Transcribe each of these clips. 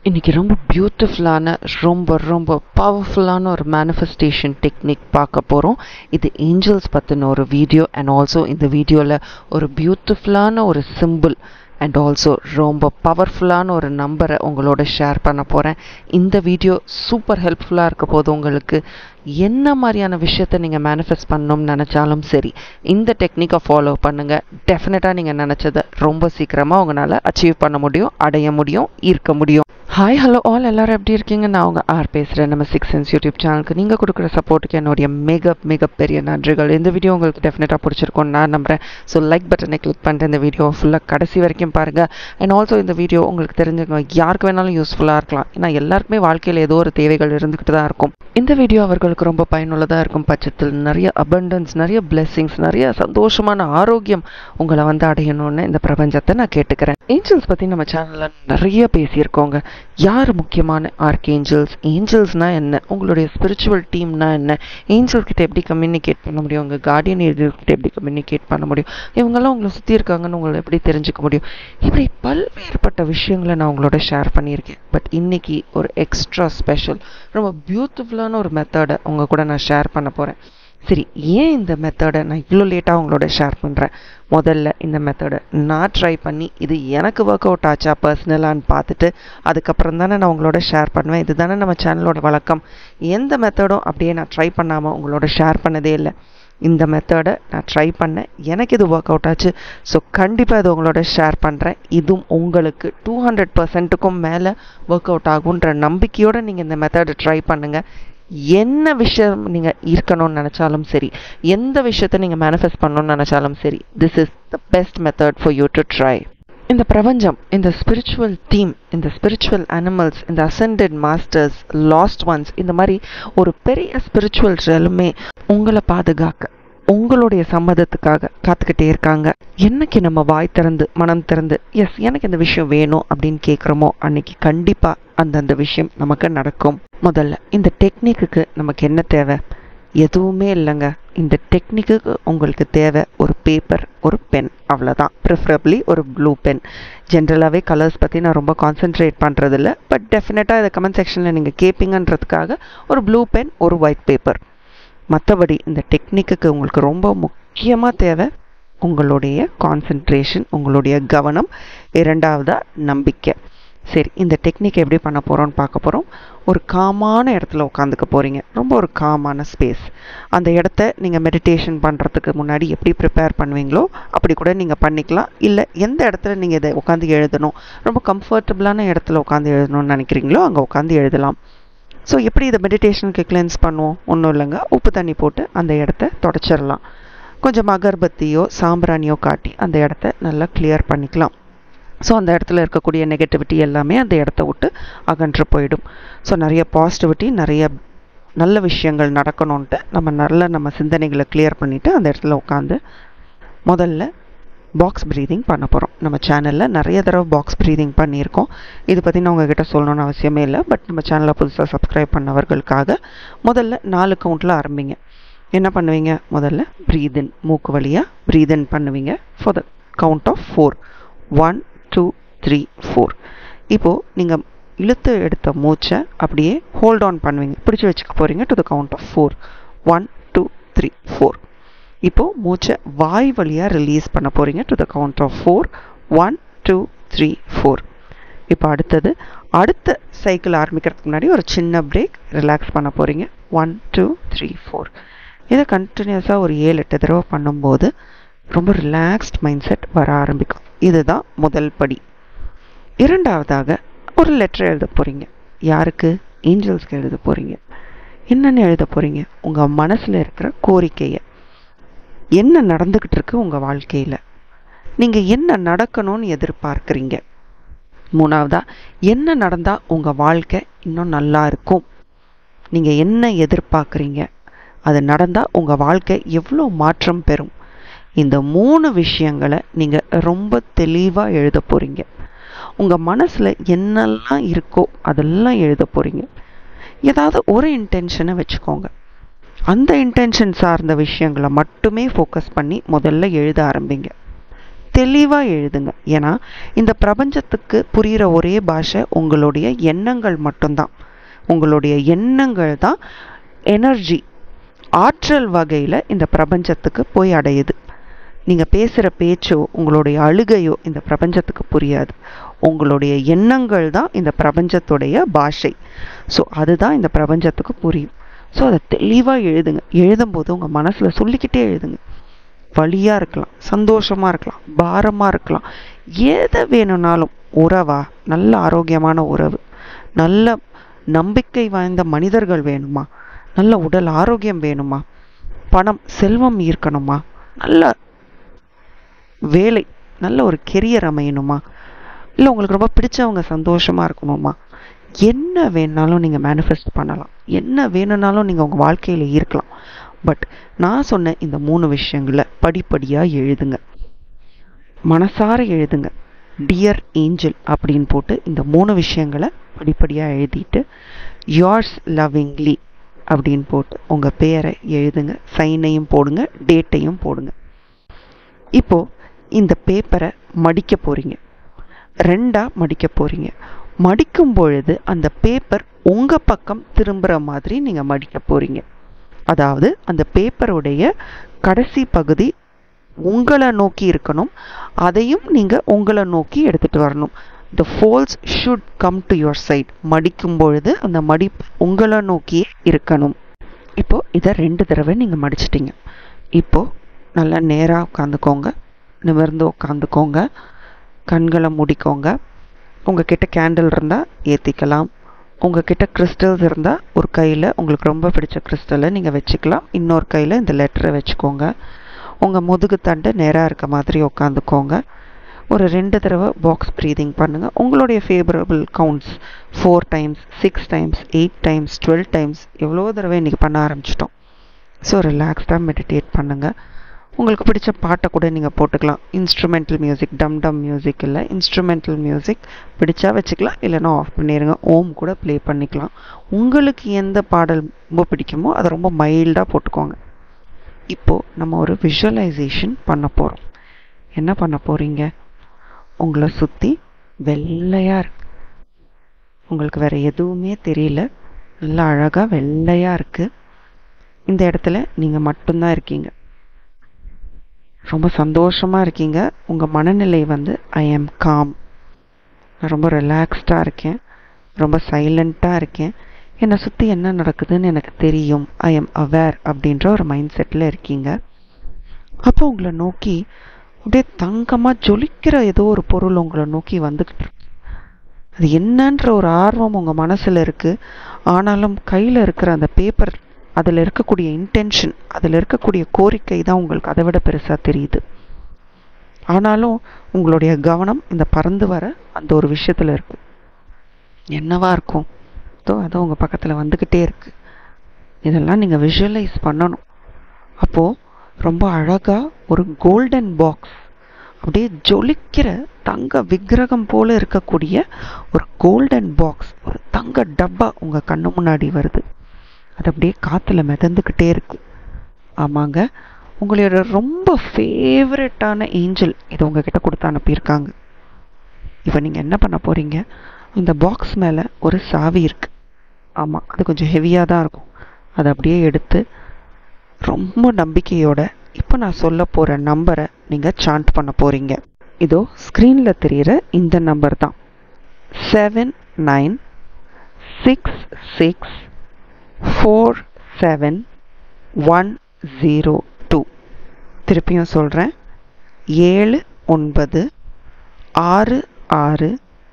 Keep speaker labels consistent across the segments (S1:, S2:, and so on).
S1: இன்னைக்கு ரொம்ப பியூட்டிஃபுல்லான ரொம்ப ரொம்ப பவர்ஃபுல்லான ஒரு மேனிஃபெஸ்டேஷன் டெக்னிக் பார்க்க போகிறோம் இது ஏஞ்சல்ஸ் பற்றின ஒரு வீடியோ அண்ட் ஆல்சோ இந்த வீடியோவில் ஒரு பியூட்டிஃபுல்லான ஒரு சிம்பிள் அண்ட் ஆல்சோ ரொம்ப பவர்ஃபுல்லான ஒரு நம்பரை உங்களோட ஷேர் பண்ண போகிறேன் இந்த வீடியோ சூப்பர் ஹெல்ப்ஃபுல்லாக இருக்க போது உங்களுக்கு என்ன மாதிரியான விஷயத்தை நீங்கள் மேனிஃபெஸ்ட் பண்ணணும்னு நினச்சாலும் சரி இந்த டெக்னிக்கை ஃபாலோ பண்ணுங்கள் டெஃபினட்டாக நீங்கள் நினச்சதை ரொம்ப சீக்கிரமாக உங்களால் அச்சீவ் பண்ண முடியும் அடைய முடியும் ஈர்க்க முடியும் ஹாய் ஹலோ ஆல் எல்லாரும் எப்படி இருக்கீங்க நான் உங்கள் ஆர் பேசுகிறேன் நம்ம சிக்ஸ் சென்ஸ் யூடியூப் சேனலுக்கு நீங்கள் கொடுக்குற சப்போர்ட்டுக்கு என்னுடைய மிக மிகப்பெரிய நன்றிகள் இந்த வீடியோ உங்களுக்கு டெஃபினட்டாக பிடிச்சிருக்கும்னு நான் நம்புகிறேன் ஸோ லைக் பட்டனை கிளிக் பண்ணிட்டு இந்த வீடியோ ஃபுல்லாக கடைசி வரைக்கும் பாருங்கள் அண்ட் ஆல்சோ இந்த வீடியோ உங்களுக்கு தெரிஞ்சுக்கணும் யாருக்கு வேணாலும் யூஸ்ஃபுல்லாக இருக்கலாம் ஏன்னா எல்லாருக்குமே வாழ்க்கையில் ஏதோ ஒரு தேவைகள் இருந்துக்கிட்டு தான் இருக்கும் இந்த வீடியோ அவர்களுக்கு ரொம்ப பயனுள்ளதாக இருக்கும் பட்சத்தில் நிறைய அபண்டன்ஸ் நிறைய பிளெஸ்ஸிங்ஸ் நிறைய சந்தோஷமான ஆரோக்கியம் உங்களை வந்து அடையணும்னு இந்த பிரபஞ்சத்தை நான் கேட்டுக்கிறேன் ஏஞ்சல்ஸ் பற்றி நம்ம சேனலில் நிறைய பேசியிருக்கோங்க யார் முக்கியமான ஆர்க் ஏஞ்சல்ஸ் ஏஞ்சல்ஸ்னால் என்ன உங்களுடைய ஸ்பிரிச்சுவல் டீம்னா என்ன ஏஞ்சல் கிட்ட எப்படி கம்யூனிகேட் பண்ண முடியும் உங்கள் கார்டியன் ஏஞ்சல் கிட்ட எப்படி கம்யூனிகேட் பண்ண முடியும் இவங்கெல்லாம் உங்களை சுற்றி இருக்காங்கன்னு உங்களை எப்படி தெரிஞ்சுக்க முடியும் இப்படி பல்வேறுபட்ட விஷயங்களை நான் உங்களோட ஷேர் பண்ணியிருக்கேன் பட் இன்னைக்கு ஒரு எக்ஸ்ட்ரா ஸ்பெஷல் ரொம்ப பியூட்டிஃபுல்லான ஒரு மெத்தடை உங்க கூட நான் ஷேர் பண்ண போகிறேன் சரி ஏன் இந்த மெத்தடை நான் இவ்வளோ லேட்டாக உங்களோட ஷேர் பண்ணுறேன் முதல்ல இந்த மெத்தடை நான் ட்ரை பண்ணி இது எனக்கு ஒர்க் அவுட் ஆச்சா பர்சனலான்னு பார்த்துட்டு அதுக்கப்புறம் தானே நான் உங்களோட ஷேர் பண்ணுவேன் இது தானே நம்ம சேனலோட வழக்கம் எந்த மெத்தடும் அப்படியே நான் ட்ரை பண்ணாமல் உங்களோட ஷேர் பண்ணதே இல்லை இந்த மெத்தடை நான் ட்ரை பண்ணேன் எனக்கு இது ஒர்க் அவுட் ஆச்சு ஸோ கண்டிப்பாக இது உங்களோட ஷேர் பண்ணுறேன் இதுவும் உங்களுக்கு டூ ஹண்ட்ரட் பர்சன்ட்டுக்கும் மேலே ஒர்க் அவுட் ஆகுன்ற நம்பிக்கையோடு நீங்கள் இந்த மெத்தடை ட்ரை பண்ணுங்கள் என்ன விஷயம் நீங்கள் இருக்கணும்னு நினச்சாலும் சரி எந்த விஷயத்தை நீங்கள் மேனிஃபெஸ்ட் பண்ணணும்னு நினச்சாலும் சரி this is the best method for you to try இந்த பிரபஞ்சம் இந்த ஸ்பிரிச்சுவல் டீம் இந்த ஸ்பிரிச்சுவல் அனிமல்ஸ் இந்த அசெண்டட் மாஸ்டர்ஸ் லாஸ்ட் ஒன்ஸ் இந்த மாதிரி ஒரு பெரிய ஸ்பிரிச்சுவல் ரெலுமே உங்களை பாதுகாக்க உங்களுடைய சம்மதத்துக்காக காத்துக்கிட்டே இருக்காங்க என்னைக்கு நம்ம வாய் திறந்து மனம் திறந்து எஸ் எனக்கு இந்த விஷயம் வேணும் அப்படின்னு கேட்குறோமோ அன்னைக்கு கண்டிப்பாக அந்தந்த விஷயம் நமக்கு நடக்கும் முதல்ல இந்த டெக்னிக்கு நமக்கு என்ன தேவை எதுவுமே இல்லைங்க இந்த டெக்னிக்கு உங்களுக்கு தேவை ஒரு பேப்பர் ஒரு பென் அவ்வளோதான் ப்ரிஃபரபிளி ஒரு ப்ளூ பென் ஜென்ரலாகவே கலர்ஸ் பற்றி நான் ரொம்ப கான்சென்ட்ரேட் பண்ணுறதில்ல பட் டெஃபினட்டாக இதை கமெண்ட் செக்ஷனில் நீங்கள் கேட்பீங்கன்றதுக்காக ஒரு ப்ளூ பென் ஒரு ஒயிட் பேப்பர் மற்றபடி இந்த டெக்னிக்கு உங்களுக்கு ரொம்ப முக்கியமாக தேவை உங்களுடைய கான்சென்ட்ரேஷன் உங்களுடைய கவனம் இரண்டாவதாக நம்பிக்கை சரி இந்த டெக்னிக் எப்படி பண்ண போகிறோம்னு பார்க்க போகிறோம் ஒரு காமான இடத்துல உட்காந்துக்க போகிறீங்க ரொம்ப ஒரு காமான ஸ்பேஸ் அந்த இடத்த நீங்கள் மெடிடேஷன் பண்ணுறதுக்கு முன்னாடி எப்படி ப்ரிப்பேர் பண்ணுவீங்களோ அப்படி கூட நீங்கள் பண்ணிக்கலாம் இல்லை எந்த இடத்துல நீங்கள் இதை உட்காந்து எழுதணும் ரொம்ப கம்ஃபர்டபுளான இடத்துல உட்காந்து எழுதணும்னு நினைக்கிறீங்களோ அங்கே உட்காந்து எழுதலாம் ஸோ எப்படி இதை மெடிடேஷனுக்கு கிளென்ஸ் பண்ணுவோம் ஒன்றும் இல்லைங்க உப்பு தண்ணி போட்டு அந்த இடத்த தொடச்சிடலாம் கொஞ்சம் அகர்பத்தியோ சாம்பிராணியோ காட்டி அந்த இடத்த நல்லா கிளியர் பண்ணிக்கலாம் ஸோ அந்த இடத்துல இருக்கக்கூடிய நெகட்டிவிட்டி எல்லாமே அந்த இடத்த விட்டு அகன்று போயிடும் ஸோ நிறைய பாசிட்டிவிட்டி நிறைய நல்ல விஷயங்கள் நடக்கணுன்ட்டு நம்ம நல்ல நம்ம சிந்தனைகளை கிளியர் பண்ணிவிட்டு அந்த இடத்துல உட்காந்து முதல்ல பாக்ஸ் ப்ரீதிங் பண்ண போகிறோம் நம்ம சேனலில் நிறைய தடவை பாக்ஸ் ப்ரீதிங் பண்ணியிருக்கோம் இது பற்றி நான் உங்ககிட்ட சொல்லணும்னு அவசியமே இல்லை பட் நம்ம சேனலை புதுசாக சப்ஸ்கிரைப் பண்ணவர்களுக்காக முதல்ல நாலு கவுண்டில் ஆரம்பிங்க என்ன பண்ணுவீங்க முதல்ல ப்ரீதின் மூக்கு வழியாக ப்ரீதின் பண்ணுவீங்க for the count of four one two three four இப்போது நீங்கள் இழுத்து எடுத்த மூச்சை அப்படியே ஹோல்ட் ஆன் பண்ணுவீங்க பிடிச்சி வச்சுக்க போகிறீங்க to the count of four one two three four இப்போது மூச்சை வாய் வழியாக ரிலீஸ் பண்ண போகிறீங்க to the count of four one two three four இப்போ அடுத்தது அடுத்த சைக்கிள் ஆரம்பிக்கிறதுக்கு முன்னாடி ஒரு சின்ன பிரேக் ரிலாக்ஸ் பண்ண போகிறீங்க ஒன் டூ த்ரீ ஃபோர் இதை கண்டினியூஸாக ஒரு ஏழு எட்டு தடவை பண்ணும்போது ரொம்ப ரிலாக்ஸ்ட் மைண்ட் செட் வர ஆரம்பிக்கும் இதுதான் முதல் படி இரண்டாவதாக ஒரு லெட்டர் எழுத போகிறீங்க யாருக்கு ஏஞ்சல்ஸ்க்கு எழுத போகிறீங்க என்னென்னு எழுத போகிறீங்க உங்கள் மனசில் இருக்கிற கோரிக்கையை என்ன நடந்துக்கிட்டு இருக்கு உங்கள் வாழ்க்கையில் நீங்கள் என்ன நடக்கணும்னு எதிர்பார்க்குறீங்க மூணாவதா என்ன நடந்தால் உங்கள் வாழ்க்கை இன்னும் நல்லா இருக்கும் நீங்கள் என்ன எதிர்பார்க்குறீங்க அது நடந்தால் உங்கள் வாழ்க்கை எவ்வளோ மாற்றம் பெறும் இந்த மூணு விஷயங்களை நீங்கள் ரொம்ப தெளிவாக எழுத போகிறீங்க உங்கள் மனசில் என்னெல்லாம் இருக்கோ அதெல்லாம் எழுத போகிறீங்க ஏதாவது ஒரு இன்டென்ஷனை வச்சுக்கோங்க அந்த இன்டென்ஷன் சார்ந்த விஷயங்களை மட்டுமே ஃபோக்கஸ் பண்ணி முதல்ல எழுத ஆரம்பிங்க தெளிவாக எழுதுங்க ஏன்னா இந்த பிரபஞ்சத்துக்கு புரிகிற ஒரே பாஷை உங்களுடைய எண்ணங்கள் மட்டும்தான் உங்களுடைய எண்ணங்கள் தான் எனர்ஜி ஆற்றல் வகையில் இந்த பிரபஞ்சத்துக்கு போய் அடையுது நீங்கள் பேசுகிற பேச்சோ உங்களுடைய அழுகையோ இந்த பிரபஞ்சத்துக்கு புரியாது உங்களுடைய எண்ணங்கள் தான் இந்த பிரபஞ்சத்துடைய பாஷை ஸோ அதுதான் இந்த பிரபஞ்சத்துக்கு புரியும் ஸோ அதை தெளிவாக எழுதுங்க எழுதும்போது உங்கள் மனசில் சொல்லிக்கிட்டே எழுதுங்க வழியாக இருக்கலாம் சந்தோஷமாக இருக்கலாம் பாரமாக இருக்கலாம் எதை வேணும்னாலும் உறவா நல்ல ஆரோக்கியமான உறவு நல்ல நம்பிக்கை வாய்ந்த மனிதர்கள் வேணுமா நல்ல உடல் ஆரோக்கியம் வேணுமா பணம் செல்வம் ஈர்க்கணுமா நல்ல வேலை நல்ல ஒரு கெரியர் அமையணுமா இல்லை உங்களுக்கு ரொம்ப பிடிச்சவங்க சந்தோஷமாக இருக்கணுமா என்ன வேணாலும் நீங்கள் மேனிஃபெஸ்ட் பண்ணலாம் என்ன வேணும்னாலும் நீங்கள் உங்கள் வாழ்க்கையில் இருக்கலாம் பட் நான் சொன்ன இந்த மூணு விஷயங்களை படிப்படியாக எழுதுங்க மனசார எழுதுங்க டியர் ஏஞ்சல் அப்படின்னு போட்டு இந்த மூணு விஷயங்களை படிப்படியாக எழுதிட்டு yours லவ்விங்லி அப்படின்னு போட்டு உங்கள் பேரை எழுதுங்க சைனையும் போடுங்க டேட்டையும் போடுங்க இப்போ இந்த பேப்பரை மடிக்க போறீங்க ரெண்டா மடிக்க போறீங்க மடிக்கும் பொழுது அந்த பேப்பர் உங்க பக்கம் திரும்புற மாதிரி நீங்க மடிக்க போறீங்க அதாவது அந்த பேப்பருடைய கடைசி பகுதி உங்களை நோக்கி இருக்கணும் அதையும் நீங்க உங்களை நோக்கி எடுத்துட்டு வரணும் the folds should come to your side மடிக்கும் பொழுது அந்த மடிப்பு உங்களை நோக்கியே இருக்கணும் இப்போ இதை ரெண்டு தடவை நீங்க மடிச்சிட்டீங்க இப்போ நல்லா நேரா உட்காந்துக்கோங்க நிமிர்ந்து உட்காந்துக்கோங்க கண்களை மூடிக்கோங்க உங்ககிட்ட கேண்டில் இருந்தால் ஏற்றிக்கலாம் உங்ககிட்ட கிறிஸ்டல்ஸ் இருந்தால் ஒரு கையில் உங்களுக்கு ரொம்ப பிடிச்ச கிறிஸ்டலை நீங்கள் வச்சுக்கலாம் இன்னொரு கையில் இந்த லெட்டரை வச்சுக்கோங்க உங்கள் முதுகு தண்டு நேராக இருக்க மாதிரி உட்காந்துக்கோங்க ஒரு ரெண்டு தடவை பாக்ஸ் ப்ரீதிங் பண்ணுங்கள் உங்களுடைய favourable counts four times six times eight times twelve times எவ்வளோ தடவை இன்றைக்கி பண்ண ஆரம்பிச்சிட்டோம் ஸோ ரிலாக்ஸ்டாக மெடிடேட் பண்ணுங்கள் உங்களுக்கு பிடிச்ச பாட்டை கூட நீங்கள் போட்டுக்கலாம் இன்ஸ்ட்ருமெண்டல் மியூசிக் டம் டம் மியூசிக் இல்லை இன்ஸ்ட்ருமெண்டல் மியூசிக் பிடிச்சா வச்சுக்கலாம் இல்லைன்னா ஆஃப் பண்ணிடுங்க ஓம் கூட ப்ளே பண்ணிக்கலாம் உங்களுக்கு எந்த பாடல் ரொம்ப பிடிக்குமோ அதை ரொம்ப மைல்டாக போட்டுக்கோங்க இப்போது நம்ம ஒரு விஷுவலைசேஷன் பண்ண போகிறோம் என்ன பண்ண போகிறீங்க உங்களை சுற்றி வெள்ளையாக இருக்கு உங்களுக்கு வேறு எதுவுமே தெரியல நல்லா அழகாக வெள்ளையாக இருக்குது இந்த இடத்துல நீங்கள் மட்டும்தான் இருக்கீங்க ரொம்ப சந்தோஷமாக இருக்கீங்க உங்கள் மனநிலை வந்து ஐ எம் காம் நான் ரொம்ப ரிலாக்ஸ்டாக இருக்கேன் ரொம்ப சைலண்ட்டாக இருக்கேன் என்னை சுற்றி என்ன நடக்குதுன்னு எனக்கு தெரியும் ஐ எம் அவேர் அப்படின்ற ஒரு மைண்ட் செட்டில் இருக்கீங்க அப்போ உங்களை நோக்கி அப்படியே தங்கமாக ஜொலிக்கிற ஏதோ ஒரு பொருள் உங்களை நோக்கி வந்துக்கிட்டு இருக்கு அது என்னன்ற ஒரு ஆர்வம் உங்கள் மனசில் இருக்குது ஆனாலும் கையில் இருக்கிற அந்த பேப்பர் அதில் இருக்கக்கூடிய இன்டென்ஷன் அதில் இருக்கக்கூடிய கோரிக்கை தான் உங்களுக்கு அதை விட பெருசாக தெரியுது ஆனாலும் உங்களுடைய கவனம் இந்த பறந்து வர அந்த ஒரு விஷயத்தில் இருக்கு என்னவா இருக்கும் தோ அது உங்கள் பக்கத்தில் வந்துக்கிட்டே இருக்கு இதெல்லாம் நீங்கள் விஷுவலைஸ் பண்ணணும் அப்போது ரொம்ப அழகாக ஒரு கோல்டன் பாக்ஸ் அப்படியே ஜொலிக்கிற தங்க விக்கிரகம் போல இருக்கக்கூடிய ஒரு கோல்டன் பாக்ஸ் ஒரு தங்க டப்பா உங்கள் கண்ணு முன்னாடி வருது அது அப்படியே காற்றுல மிதந்துக்கிட்டே இருக்கு ஆமாங்க உங்களோட ரொம்ப ஃபேவரட்டான ஏஞ்சல் இதை உங்ககிட்ட கொடுத்து அனுப்பியிருக்காங்க இப்போ நீங்கள் என்ன பண்ண போகிறீங்க இந்த பாக்ஸ் மேலே ஒரு சாவி இருக்கு ஆமாம் அது கொஞ்சம் ஹெவியாக தான் இருக்கும் அதை அப்படியே எடுத்து ரொம்ப நம்பிக்கையோட இப்போ நான் சொல்ல போகிற நம்பரை நீங்கள் சாண்ட் பண்ண போகிறீங்க இதோ ஸ்க்ரீனில் தெரிகிற இந்த நம்பர் தான் seven nine six six four seven one zero two திருப்பியும் சொல்கிறேன் ஏழு ஒன்பது ஆறு ஆறு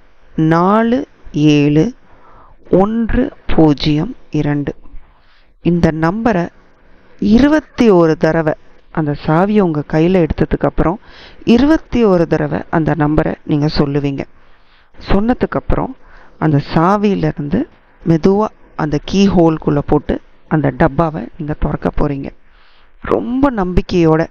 S1: நாலு ஏழு ஒன்று பூஜ்ஜியம் இரண்டு இந்த நம்பரை இருபத்தி ஒரு தடவை அந்த சாவியை உங்கள் கையில் எடுத்ததுக்கப்புறம் இருபத்தி ஒரு தடவை அந்த நம்பரை நீங்கள் சொல்லுவீங்க சொன்னதுக்கப்புறம் அந்த சாவியிலேருந்து மெதுவாக அந்த கீ ஹோல்குள்ளே போட்டு அந்த டப்பாவை நீங்கள் திறக்க போகிறீங்க ரொம்ப நம்பிக்கையோட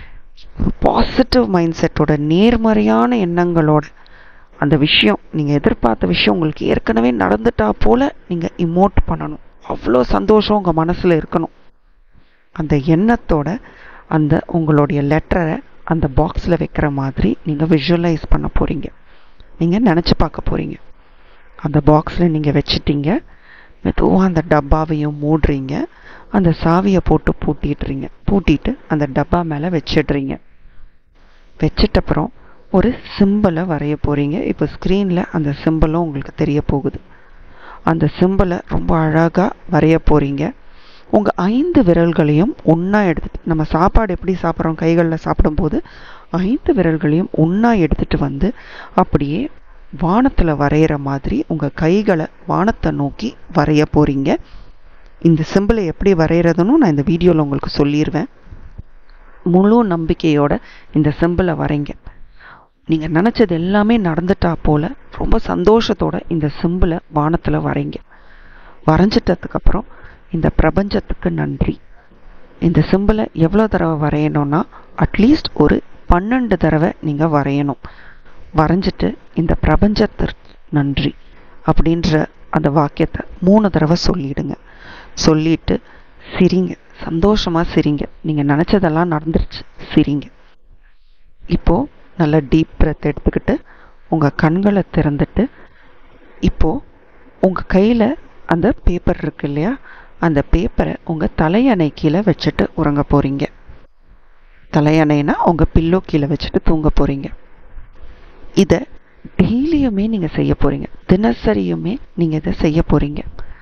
S1: பாசிட்டிவ் மைண்ட் செட்டோட நேர்மறையான எண்ணங்களோட அந்த விஷயம் நீங்கள் எதிர்பார்த்த விஷயம் உங்களுக்கு ஏற்கனவே நடந்துட்டா போல் நீங்கள் இமோட் பண்ணணும் அவ்வளோ சந்தோஷம் உங்கள் மனசில் இருக்கணும் அந்த எண்ணத்தோட அந்த உங்களுடைய லெட்டரை அந்த பாக்ஸில் வைக்கிற மாதிரி நீங்கள் விஷுவலைஸ் பண்ண போகிறீங்க நீங்கள் நினச்சி பார்க்க போகிறீங்க அந்த பாக்ஸில் நீங்கள் வச்சிட்டீங்க மெதுவாக அந்த டப்பாவையும் மூடுறீங்க அந்த சாவியை போட்டு பூட்டிடுறீங்க பூட்டிட்டு அந்த டப்பா மேலே வச்சிடுறீங்க வச்சிட்ட அப்புறம் ஒரு சிம்பிளை வரைய போகிறீங்க இப்போ ஸ்க்ரீனில் அந்த சிம்பிளும் உங்களுக்கு தெரிய போகுது அந்த சிம்பிளை ரொம்ப அழகாக வரைய போகிறீங்க உங்கள் ஐந்து விரல்களையும் ஒன்றா எடுத்துட்டு நம்ம சாப்பாடு எப்படி சாப்பிட்றோம் கைகளில் சாப்பிடும்போது ஐந்து விரல்களையும் ஒன்றா எடுத்துகிட்டு வந்து அப்படியே வானத்தில் வரைகிற மாதிரி உங்கள் கைகளை வானத்தை நோக்கி வரைய போகிறீங்க இந்த சிம்பிளை எப்படி வரைகிறதுன்னு நான் இந்த வீடியோவில் உங்களுக்கு சொல்லிடுவேன் முழு நம்பிக்கையோட இந்த சிம்பிளை வரைங்க நீங்கள் நினச்சது எல்லாமே நடந்துட்டா போல் ரொம்ப சந்தோஷத்தோட இந்த சிம்பிளை வானத்தில் வரைங்க வரைஞ்சிட்டதுக்கப்புறம் இந்த பிரபஞ்சத்துக்கு நன்றி இந்த சிம்பிளை எவ்வளோ தடவை வரையணும்னா அட்லீஸ்ட் ஒரு பன்னெண்டு தடவை நீங்கள் வரையணும் வரைஞ்சிட்டு இந்த பிரபஞ்சத்திற்கு நன்றி அப்படின்ற அந்த வாக்கியத்தை மூணு தடவை சொல்லிடுங்க சொல்லிட்டு சிரிங்க சந்தோஷமாக சிரிங்க நீங்கள் நினச்சதெல்லாம் நடந்துருச்சு சிரிங்க இப்போது நல்ல டீப் பிரெத் எடுத்துக்கிட்டு உங்கள் கண்களை திறந்துட்டு இப்போது உங்கள் கையில் அந்த பேப்பர் இருக்கு இல்லையா அந்த பேப்பரை உங்கள் தலையணை கீழே வச்சுட்டு உறங்க போகிறீங்க தலையணைனா உங்கள் பில்லோ கீழே வச்சுட்டு தூங்க போகிறீங்க இதை டெய்லியுமே நீங்கள் செய்ய போகிறீங்க தினசரியுமே நீங்கள் இதை செய்ய போகிறீங்க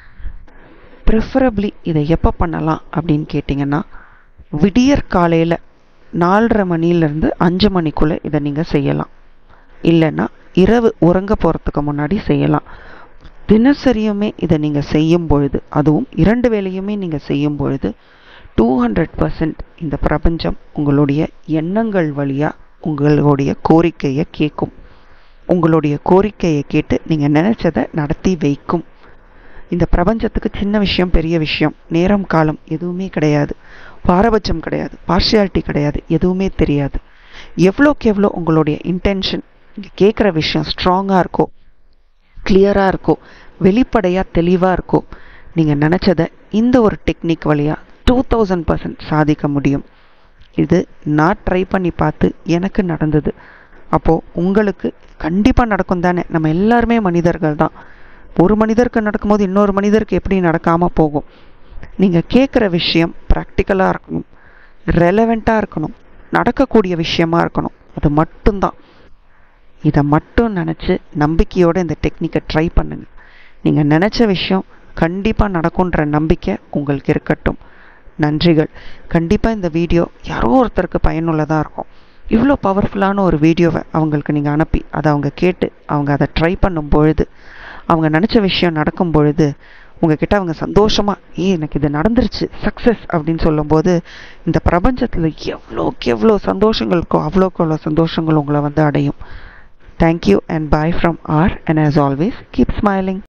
S1: ப்ரிஃபரபிளி இதை எப்போ பண்ணலாம் அப்படின்னு கேட்டிங்கன்னா விடியற் காலையில் நாலரை மணிலேருந்து அஞ்சு மணிக்குள்ளே இதை நீங்கள் செய்யலாம் இல்லைன்னா இரவு உறங்க போகிறதுக்கு முன்னாடி செய்யலாம் தினசரியுமே இதை நீங்கள் செய்யும் பொழுது அதுவும் இரண்டு வேலையுமே நீங்கள் செய்யும் பொழுது டூ ஹண்ட்ரட் பர்சன்ட் இந்த பிரபஞ்சம் உங்களுடைய எண்ணங்கள் வழியாக உங்களுடைய கோரிக்கையை கேட்கும் உங்களுடைய கோரிக்கையை கேட்டு நீங்கள் நினச்சதை நடத்தி வைக்கும் இந்த பிரபஞ்சத்துக்கு சின்ன விஷயம் பெரிய விஷயம் நேரம் காலம் எதுவுமே கிடையாது பாரபட்சம் கிடையாது பார்ஷியாலிட்டி கிடையாது எதுவுமே தெரியாது எவ்வளோக்கு எவ்வளோ உங்களுடைய இன்டென்ஷன் நீங்கள் கேட்குற விஷயம் ஸ்ட்ராங்காக இருக்கோ கிளியராக இருக்கோ வெளிப்படையாக தெளிவாக இருக்கோ நீங்கள் நினச்சதை இந்த ஒரு டெக்னிக் வழியாக டூ தௌசண்ட் பர்சன்ட் சாதிக்க முடியும் இது நான் ட்ரை பண்ணி பார்த்து எனக்கு நடந்தது அப்போது உங்களுக்கு கண்டிப்பாக நடக்கும் தானே நம்ம எல்லாருமே மனிதர்கள் தான் ஒரு மனிதருக்கு நடக்கும்போது இன்னொரு மனிதருக்கு எப்படி நடக்காமல் போகும் நீங்கள் கேட்குற விஷயம் ப்ராக்டிக்கலாக இருக்கணும் ரெலவெண்ட்டாக இருக்கணும் நடக்கக்கூடிய விஷயமா இருக்கணும் அது மட்டும்தான் இதை மட்டும் நினச்சி நம்பிக்கையோடு இந்த டெக்னிக்கை ட்ரை பண்ணுங்கள் நீங்கள் நினச்ச விஷயம் கண்டிப்பாக நடக்குன்ற நம்பிக்கை உங்களுக்கு இருக்கட்டும் நன்றிகள் கண்டிப்பாக இந்த வீடியோ யாரோ ஒருத்தருக்கு பயனுள்ளதாக இருக்கும் இவ்வளோ பவர்ஃபுல்லான ஒரு வீடியோவை அவங்களுக்கு நீங்கள் அனுப்பி அதை அவங்க கேட்டு அவங்க அதை ட்ரை பண்ணும் பொழுது அவங்க நினச்ச விஷயம் நடக்கும் பொழுது உங்ககிட்ட அவங்க சந்தோஷமாக ஏ எனக்கு இது நடந்துருச்சு சக்ஸஸ் அப்படின்னு சொல்லும்போது இந்த பிரபஞ்சத்தில் எவ்வளோக்கு எவ்வளோ சந்தோஷங்கள் இருக்கோ அவ்வளோக்கு அவ்வளோ சந்தோஷங்கள் உங்களை வந்து அடையும் thank you and bye from R and as always keep smiling